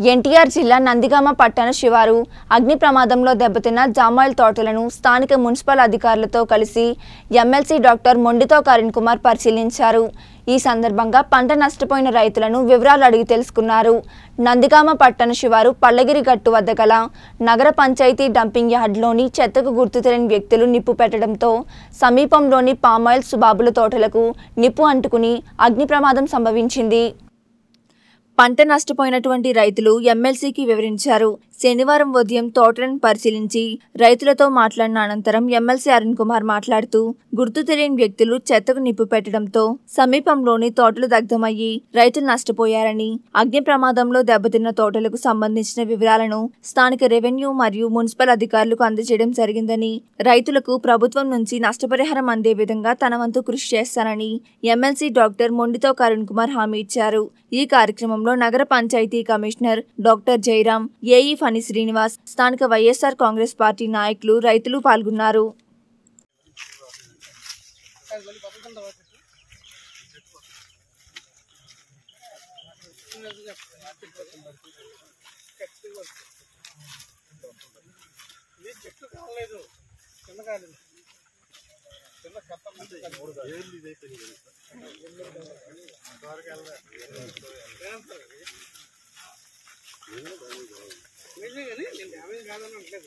ఎన్టీఆర్ జిల్లా నందిగామ పట్టణ శివారు అగ్ని ప్రమాదంలో దెబ్బతిన్న జామాయిల్ తోటలను స్థానిక మున్సిపల్ అధికారులతో కలిసి ఎమ్మెల్సీ డాక్టర్ మొండితో కరుణ్ కుమార్ పరిశీలించారు ఈ సందర్భంగా పంట నష్టపోయిన రైతులను వివరాలు అడిగి తెలుసుకున్నారు నందిగామ పట్టణ శివారు పల్లగిరి గట్టు వద్ద గల నగర పంచాయతీ డంపింగ్ యార్డ్లోని చెత్తకు గుర్తు తెలియని వ్యక్తులు నిప్పు పెట్టడంతో సమీపంలోని పామాయిల్ సుబాబుల తోటలకు నిప్పు అంటుకుని అగ్ని ప్రమాదం సంభవించింది పంట నష్టపోయినటువంటి రైతులు ఎమ్మెల్సీకి వివరించారు శనివారం ఉదయం తోటలను పరిశీలించి రైతులతో మాట్లాడిన అనంతరం ఎమ్మెల్సీ అరుణ్ కుమార్ మాట్లాడుతూ గుర్తు తెలియని వ్యక్తులు చెత్తకు నిప్పు పెట్టడంతో సమీపంలోని తోటలు దగ్ధమయ్యి రైతులు నష్టపోయారని అగ్ని ప్రమాదంలో దెబ్బతిన్న తోటలకు సంబంధించిన వివరాలను స్థానిక రెవెన్యూ మరియు మున్సిపల్ అధికారులకు అందజేయడం జరిగిందని రైతులకు ప్రభుత్వం నుంచి నష్టపరిహారం అందే విధంగా తన వంతు కృషి చేస్తానని ఎమ్మెల్సీ డాక్టర్ మొండితో కరుణ్ కుమార్ హామీ ఇచ్చారు ఈ కార్యక్రమంలో నగర panchayat commissioner doctor Jayaram AE Phani Srinivas స్థానిక వైఎస్ఆర్ కాంగ్రెస్ పార్టీ నాయకులు రైతులు పాల్గొన్నారు ఇది చెట్టు కాలేదు కింద కాలేదు కింద కట్ట మంచి ఏంది ఇదైతే ఇంతవరకు వెళ్ళలే. ఏమంటారు ఇది? నిజమే కానీ నేను డ్యామేజ్ కాదని అనట్లేదు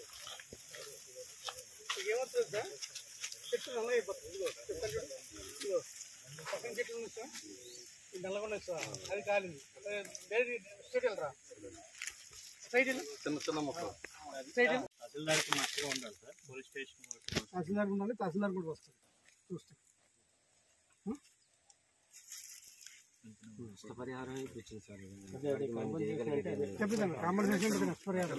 మీకు ఏమవుతుంది సార్ చెట్టు నల్ల అయిపోతుంది ఇదిగో చెప్తాను చూడు ఇదిగో పక్కన చెట్లు ఉన్నాయి సార్ ఇది నల్లగా సార్ అది కాలింది వేరే స్ట్రైట్ వెళ్ళరా స్ట్రైట్ వెళ్ళు చిన్న చిన్న మొక్క స్ట్రైట్ వెళ్ళు తహసీల్దార్కి మట్టుగా ఉండాలి సార్ పోలీస్ స్టేషన్ తహసీల్దార్ ఉండాలి తహసీల్దార్ కూడా వస్తుంది చూస్తే నష్టపరిహారం ఇప్పించింది సార్ చెప్పిందండి కాంపన్సేషన్ నష్టపరిహారం